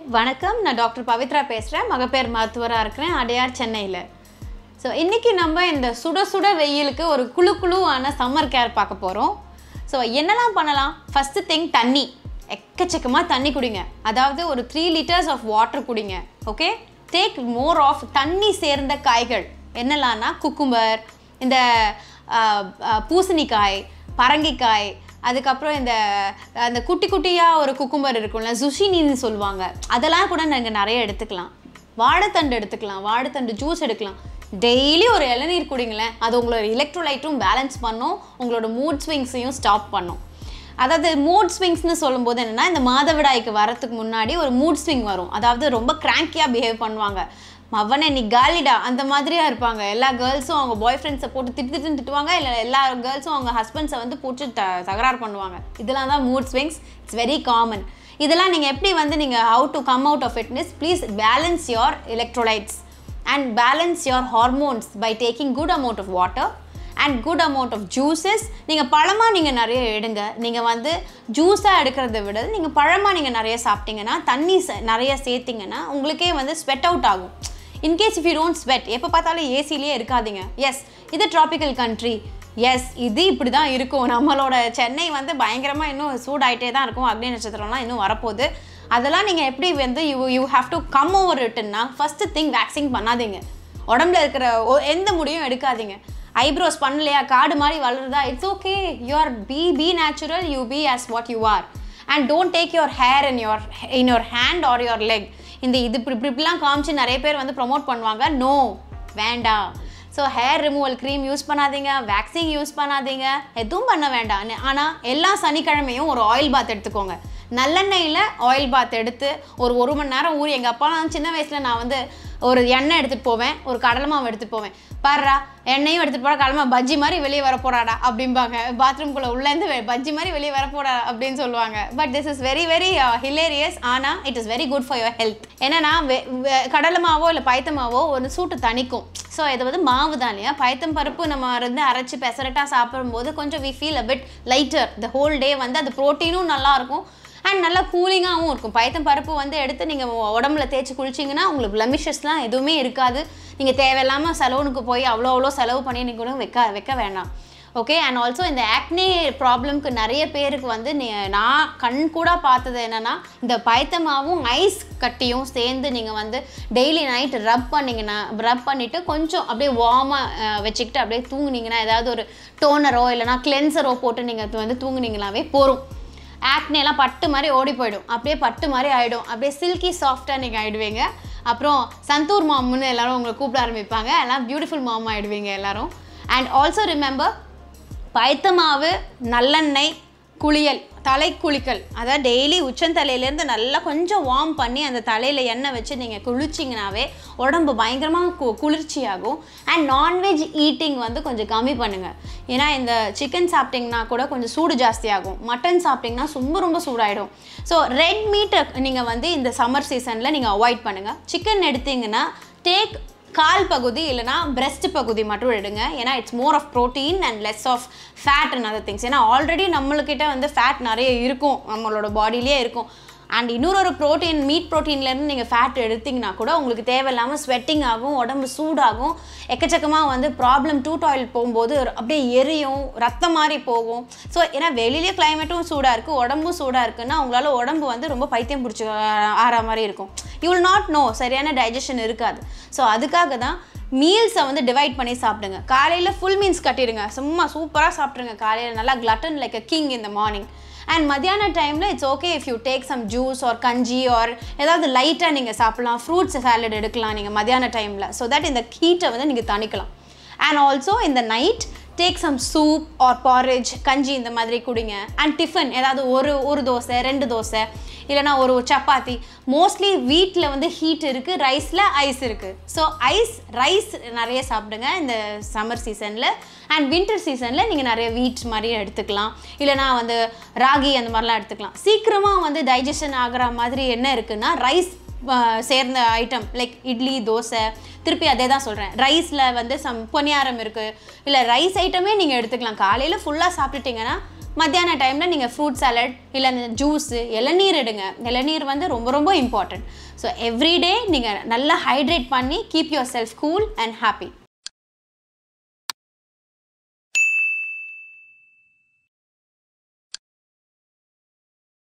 வணக்கம் நான் டாக்டர் பவித்ரா பேசுகிறேன் மகப்பேர் மருத்துவராக இருக்கிறேன் அடையார் சென்னையில் ஸோ இன்றைக்கி நம்ம இந்த சுட சுட வெயிலுக்கு ஒரு குழு குழுவான சம்மர் கேர் பார்க்க போகிறோம் ஸோ என்னெல்லாம் பண்ணலாம் ஃபஸ்ட்டு திங் தண்ணி எக்கச்சக்கமாக தண்ணி குடிங்க அதாவது ஒரு த்ரீ லிட்டர்ஸ் ஆஃப் வாட்டர் குடிங்க ஓகே டேக் மோர் ஆஃப் தண்ணி சேர்ந்த காய்கள் என்னெல்லாம்னா குக்கும்பர் இந்த ஆஹ், ஆஹ், பூசணிக்காய் பரங்கிக்காய் அதுக்கப்புறம் இந்த அந்த குட்டி குட்டியாக ஒரு குக்கும்பர் இருக்கும்ல சுஷினின்னு சொல்லுவாங்க அதெல்லாம் கூட நாங்கள் நிறைய எடுத்துக்கலாம் வாழைத்தண்டு எடுத்துக்கலாம் வாழைத்தண்டு ஜூஸ் எடுக்கலாம் டெய்லி ஒரு இளநீர் குடிங்களேன் அது உங்களோட எலக்ட்ரோலைட்டும் பேலன்ஸ் பண்ணும் உங்களோட மூட் ஸ்விங்ஸையும் ஸ்டாப் பண்ணும் அதாவது மூட் ஸ்விங்ஸ்னு சொல்லும்போது என்னென்னா இந்த மாதவிடாய்க்கு வரத்துக்கு முன்னாடி ஒரு மூட் ஸ்விங் வரும் அதாவது ரொம்ப கிராங்கியாக பிஹேவ் பண்ணுவாங்க மவனே நீ காலிடா அந்த மாதிரியா இருப்பாங்க எல்லா கேர்ள்ஸும் அவங்க பாய் ஃப்ரெண்ட்ஸை போட்டு திட்டு திட்டுன்னு திட்டுவாங்க இல்லை எல்லா கேர்ள்ஸும் அவங்க ஹஸ்பண்ட்ஸை வந்து போட்டு த தகராறு பண்ணுவாங்க இதெல்லாம் தான் mood swings it's very common இதெல்லாம் நீங்கள் எப்படி வந்து நீங்கள் how to come out of fitness please balance your electrolytes and balance your hormones by taking good amount of water and good amount of juices நீங்கள் பழமாக நீங்கள் நிறைய எடுங்க நீங்கள் வந்து ஜூஸாக எடுக்கிறத விட நீங்கள் பழமாக நீங்கள் நிறைய சாப்பிட்டீங்கன்னா தண்ணி ச- நிறைய சேர்த்திங்கன்னா உங்களுக்கே வந்து ஸ்வெட் அவுட் ஆகும் in case if you don't sweat எப்போ பார்த்தாலும் ஏசிலேயே இருக்காதீங்க எஸ் இது ட்ராபிக்கல் கண்ட்ரி எஸ் இது இப்படி தான் இருக்கும் நம்மளோட சென்னை வந்து பயங்கரமாக இன்னும் சூடாயிட்டே தான் இருக்கும் அக்னி நட்சத்திரம்லாம் இன்னும் வரப்போகுது அதெல்லாம் நீங்கள் எப்படி வந்து you you have to come over இட்டுன்னா ஃபஸ்ட்டு திங் வேக்சிங் பண்ணாதீங்க உடம்புல இருக்கிற ஒ- எந்த முடியும் எடுக்காதீங்க ஐப்ரோஸ் பண்ணலையா காடு மாதிரி வளருதா it's okay you are be be natural you be as what you are and don't take your hair in your in your hand or your leg இந்த இது இப்படி இப்படி இப்படிலாம் காமிச்சு நிறைய பேர் வந்து ப்ரோமோட் பண்ணுவாங்க நோ வேண்டாம் so hair removal cream use பண்ணாதீங்க வேக்சிங் யூஸ் பண்ணாதீங்க எதுவும் பண்ண வேண்டாம் ஆனால் எல்லா சனிக்கிழமையும் ஒரு ஆயில் பாத் எடுத்துக்கோங்க நல்லெண்ணெயில் ஆயில் பாத் எடுத்து ஒரு ஒரு மணி நேரம் ஊறி எங்கள் அப்பாலாம் சின்ன வயசில் நான் வந்து ஒரு எண்ணெய் எடுத்துகிட்டு போவேன் ஒரு கடலை மாவு எடுத்துகிட்டு போவேன் பாருடா எண்ணெயும் எடுத்துகிட்டு போகிறா கடலை மாவு பஜ்ஜி மாதிரி வெளியே வர போறாடா அப்படிம்பாங்க பாத்ரூம்குள்ளே உள்ளேருந்து வெ- பஜ்ஜி மாதிரி வெளியே வர போறா அப்படின்னு சொல்லுவாங்க but this is very very hilarious ஆனால் it is very good for your health என்னன்னா வெ- வெ- கடலை மாவோ இல்லை பயத்த மாவோ ஒரு சூட்டு தணிக்கும் ஸோ இது வந்து மாவு தான் இல்லையா பயத்தம் பருப்பு நம்ம இருந்து அரைச்சி பெசரட்டாக சாப்பிடும்போது கொஞ்சம் we feel a bit lighter the whole day வந்து அது ப்ரோட்டீனும் நல்லா இருக்கும் அண்ட் நல்லா கூலிங்காகவும் இருக்கும் பயத்தம் பருப்பு வந்து எடுத்து நீங்கள் உடம்புல தேய்ச்சி குளிச்சிங்கன்னா உங்களுக்கு பிளமிஷஸ்லாம் எதுவுமே இருக்காது நீங்கள் தேவையில்லாமல் செலவுனுக்கு போய் அவ்வளோ அவ்வளோ செலவு பண்ணி நீங்கள் கூட வைக்க வைக்க வேண்டாம் ஓகே அண்ட் ஆல்சோ இந்த ஆக்னே ப்ராப்ளம்க்கு நிறைய பேருக்கு வந்து நீ- நான் கண் கூட பார்த்தது என்னென்னா இந்த பயத்தமாவும் ஐஸ் கட்டியும் சேர்ந்து நீங்கள் வந்து டெய்லி நைட் ரப் பண்ணிங்கன்னா ரப் பண்ணிவிட்டு கொஞ்சம் அப்படியே வார்மாக வச்சுக்கிட்டு அப்படியே தூங்குனீங்கன்னா ஏதாவது ஒரு டோனரோ இல்லைனா கிளென்சரோ போட்டு நீங்கள் வந்து தூங்குனீங்களாவே போதும் ஆக்னேலாம் பட்டு மாதிரி ஓடி போயிடும் அப்படியே பட்டு மாதிரி ஆகிடும் அப்படியே சில்கி சாஃப்டாக நீங்கள் ஆகிடுவீங்க அப்புறம் சந்தூர் மாம்னு எல்லாரும் உங்களை கூப்பிட ஆரம்பிப்பாங்க எல்லாம் பியூட்டிஃபுல் மாம் ஆகிடுவீங்க எல்லாரும் அண்ட் ஆல்சோ ரிமெம்பர் பயத்த மாவு நல்லெண்ணெய் குளியல் தலை குளிக்கல் அதாவது டெய்லி உச்சந்தலையிலேருந்து நல்லா கொஞ்சம் வார்ம் பண்ணி அந்த தலையில் எண்ணெய் வச்சு நீங்கள் குளிச்சிங்கனாவே உடம்பு பயங்கரமாக கு குளிர்ச்சியாகும் அண்ட் நான்வெஜ் ஈட்டிங் வந்து கொஞ்சம் கம்மி பண்ணுங்கள் ஏன்னா இந்த சிக்கன் சாப்பிட்டிங்கன்னா கூட கொஞ்சம் சூடு ஜாஸ்தியாகும் மட்டன் சாப்பிட்டிங்கன்னா ரொம்ப ரொம்ப சூடாயிடும் ஸோ ரெட் மீட்டை நீங்கள் வந்து இந்த சம்மர் சீசனில் நீங்கள் அவாய்ட் பண்ணுங்கள் சிக்கன் எடுத்தீங்கன்னா டேக் கால் பகுதி இல்லைனா breast பகுதி மட்டும் எடுங்க ஏன்னா it's more of protein and less of fat and other things ஏன்னா ஆல்ரெடி நம்மளுக்கிட்ட வந்து ஃபேட் நிறைய இருக்கும் நம்மளோட பாடியிலே இருக்கும் அண்ட் இன்னொரு ஒரு ப்ரோட்டீன் மீட் ப்ரோட்டீன்லேருந்து நீங்கள் ஃபேட் எடுத்தீங்கன்னா கூட உங்களுக்கு தேவையில்லாமல் ஸ்வெட்டிங் ஆகும் உடம்பு சூடாகும் எக்கச்சக்கமாக வந்து ப்ராப்ளம் டூ டாய்லெட் போகும்போது அப்படியே எரியும் ரத்தம் மாதிரி போகும் ஸோ ஏன்னா வெளியிலே கிளைமேட்டும் சூடாக இருக்குது உடம்பும் சூடாக இருக்குன்னா உங்களால் உடம்பு வந்து ரொம்ப பைத்தியம் பிடிச்சி ஆற மாதிரி இருக்கும் யூ வில் நாட் நோ சரியான டைஜஷன் இருக்காது ஸோ அதுக்காக தான் மீல்ஸை வந்து டிவைட் பண்ணி சாப்பிடுங்க காலையில் ஃபுல் மீல்ஸ் கட்டிடுங்க சும்மா சூப்பராக சாப்பிட்ருங்க காலையில் நல்லா glutton like a king in the morning and மத்தியான டைமில் it's okay if you take some juice or கஞ்சி ஆர் ஏதாவது லைட்டாக நீங்கள் சாப்பிட்லாம் ஃப்ரூட்ஸ் சாலட் எடுக்கலாம் நீங்கள் மத்தியான டைமில் ஸோ தட் இந்த ஹீட்டை வந்து நீங்கள் தணிக்கலாம் அண்ட் ஆல்சோ இந்த night take some soup or porridge கஞ்சி இந்த மாதிரி குடிங்க அண்ட் டிஃபன் ஏதாவது ஒரு ஒரு தோசை ரெண்டு தோசை இல்லைனா ஒரு சப்பாத்தி மோஸ்ட்லி வீட்டில் வந்து ஹீட் இருக்குது ரைஸில் ஐஸ் இருக்குது ஸோ ஐஸ் ரைஸ் நிறைய சாப்பிடுங்க இந்த சம்மர் சீசனில் அண்ட் வின்டர் சீசனில் நீங்கள் நிறைய வீட் மாதிரி எடுத்துக்கலாம் இல்லைனா வந்து ராகி அந்த மாதிரிலாம் எடுத்துக்கலாம் சீக்கிரமாக வந்து டைஜஷன் ஆகிற மாதிரி என்ன இருக்குன்னா ரைஸ் சேர்ந்த ஐட்டம் லைக் இட்லி தோசை திருப்பி அதே தான் சொல்கிறேன் ரைஸில் வந்து சம் பொனியாரம் இருக்குது இல்லை ரைஸ் ஐட்டமே நீங்கள் எடுத்துக்கலாம் காலையில் ஃபுல்லாக சாப்பிட்டுட்டிங்கன்னா மத்தியான டைமில் நீங்கள் ஃப்ரூட் சாலட் இல்லை இந்த ஜூஸு இளநீர் எடுங்க இளநீர் வந்து ரொம்ப ரொம்ப இம்பார்ட்டன்ட் ஸோ எவ்ரிடே நீங்கள் நல்லா ஹைட்ரேட் பண்ணி keep yourself cool and happy